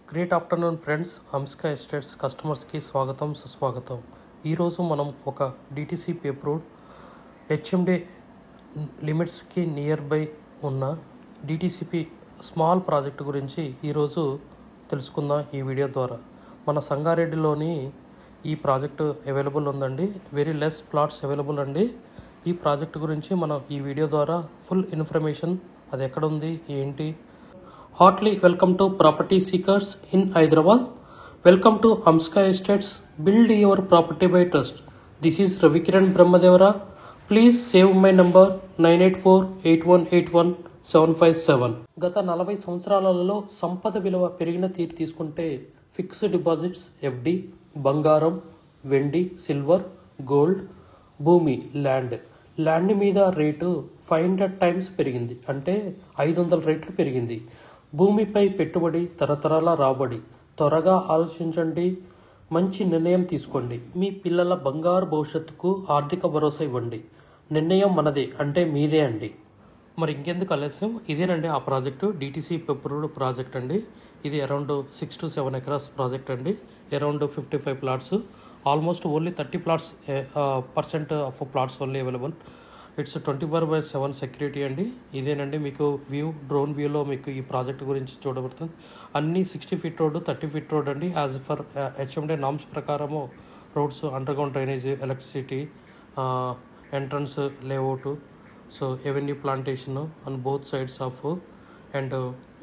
Great afternoon friends హంస్కా estates కస్టమర్స్కి స్వాగతం సుస్వాగతం ఈరోజు మనం ఒక డిటీసీపీ అప్రూవ్డ్ హెచ్ఎండి లిమిట్స్కి నియర్ బై ఉన్న డిటీసీపీ స్మాల్ ప్రాజెక్ట్ గురించి ఈరోజు తెలుసుకుందాం ఈ వీడియో ద్వారా మన సంగారెడ్డిలోని ఈ ప్రాజెక్టు అవైలబుల్ ఉందండి వెరీ లెస్ ప్లాట్స్ అవైలబుల్ అండి ఈ ప్రాజెక్ట్ గురించి మనం ఈ వీడియో ద్వారా ఫుల్ ఇన్ఫర్మేషన్ అది ఎక్కడ ఉంది ఏంటి heartly welcome to property seekers in Hyderabad welcome to అంస్కా estates build your property by trust this is Ravikiran Brahmadevara please save my number nine eight four eight one eight one seven five seven గత నలభై సంవత్సరాలలో సంపద విలువ పెరిగిన తీరు తీసుకుంటే ఫిక్స్డ్ డిపాజిట్స్ ఎఫ్డి బంగారం వెండి సిల్వర్ గోల్డ్ భూమి ల్యాండ్ ల్యాండ్ మీద రేటు ఫైవ్ హండ్రెడ్ టైమ్స్ పెరిగింది అంటే ఐదు వందల రెట్లు పెరిగింది భూమిపై పెట్టుబడి తరతరాల రాబడి త్వరగా ఆలోచించండి మంచి నిర్ణయం తీసుకోండి మీ పిల్లల బంగారు భవిష్యత్తుకు ఆర్థిక భరోసా ఇవ్వండి నిర్ణయం మనదే అంటే మీదే అండి మరి ఇంకెందుకు ఆలస్యం ఇదేనండి ఆ ప్రాజెక్టు డిటీసీ పెప్రూడ్ ప్రాజెక్ట్ అండి ఇది around six to seven acres project అండి around fifty five plots almost only thirty plots percent of plots only available it's twenty four by seven security అండి ఇదేనండి మీకు వ్యూ డ్రోన్ వ్యూలో మీకు ఈ ప్రాజెక్ట్ గురించి చూడబడుతుంది అన్ని sixty feet road thirty feet road అండి యాజ్ ఫర్ హెచ్ఎండే నామ్స్ ప్రకారము roads underground drainage electricity entrance layout so avenue plantation on both sides of and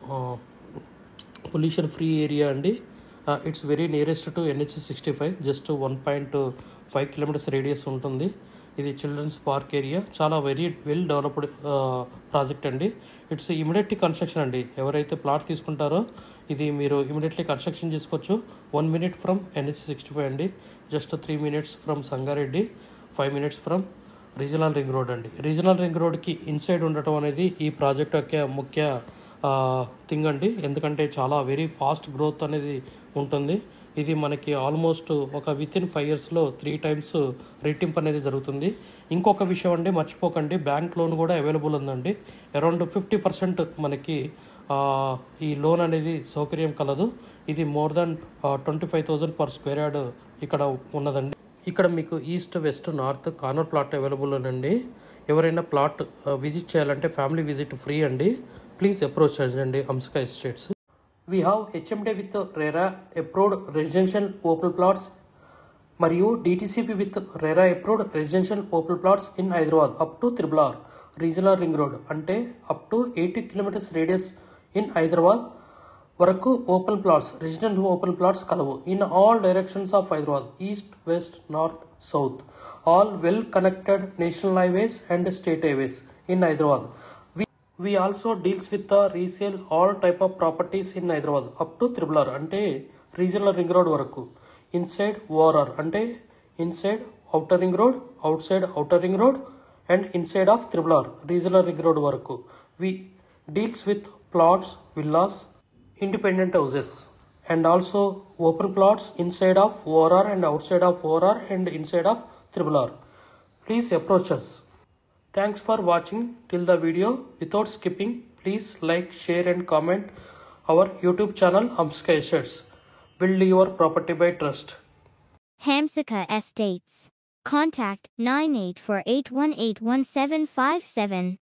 pollution free area అండి it's very nearest to NH sixty five just one point five kilometres radius ఉంటుంది ఇది children's park area చాలా very well developed project అండి it's immediately construction అండి ఎవరైతే plot తీసుకుంటారో ఇది మీరు ఇమీడియట్లీ కన్స్ట్రక్షన్ చేసుకోవచ్చు one minute from NH sixty five అండి just three minutes from Sangareddy five minutes from regional ring road అండి రీజనల్ రింగ్ రోడ్కి ఇన్సైడ్ ఉండటం అనేది ఈ ప్రాజెక్ట్ యొక్క ముఖ్య థింగ్ అండి ఎందుకంటే చాలా వెరీ ఫాస్ట్ గ్రోత్ అనేది ఉంటుంది ఇది మనకి ఆల్మోస్ట్ ఒక విత్ ఇన్ ఫైవ్ ఇయర్స్లో త్రీ టైమ్స్ రెట్టింపు అనేది జరుగుతుంది ఇంకొక విషయం అండి మర్చిపోకండి బ్యాంక్ లోన్ కూడా అవైలబుల్ ఉందండి అరౌండ్ ఫిఫ్టీ పర్సెంట్ మనకి ఈ లోన్ అనేది సౌకర్యం కలదు ఇది more than twenty five thousand per square yard ఇక్కడ ఉన్నదండి ఇక్కడ మీకు east west north corner plot available అండి ఎవరైనా ప్లాట్ విజిట్ చేయాలంటే ఫ్యామిలీ విజిట్ ఫ్రీ అండి ప్లీజ్ అప్రోచ్ చేయండి అంస్కా estates we have HMDA with RERA approved residential open plots మరియు DTCP with RERA approved residential open plots in Hyderabad up to triple R regional ring road అంటే up to eighty kilometres radius in Hyderabad వరకు open plots resident open plots కలవు in all directions of Hyderabad east west north south all well connected national highways and state highways in Hyderabad we also deals with the resale all type of properties in Hyderabad up to triple are అంటే regional ring road వరకు inside ORR అంటే inside outer ring road outside outer ring road and inside of triple R regional ring road వరకు we deals with plots villas independent houses and also open plots inside of ORR and outside of ORR and inside of Triple R. Please approach us. Thanks for watching till the video. Without skipping, please like, share and comment our YouTube channel Amska Assets. Build your property by trust. Hamsika Estates. Contact 9848181757.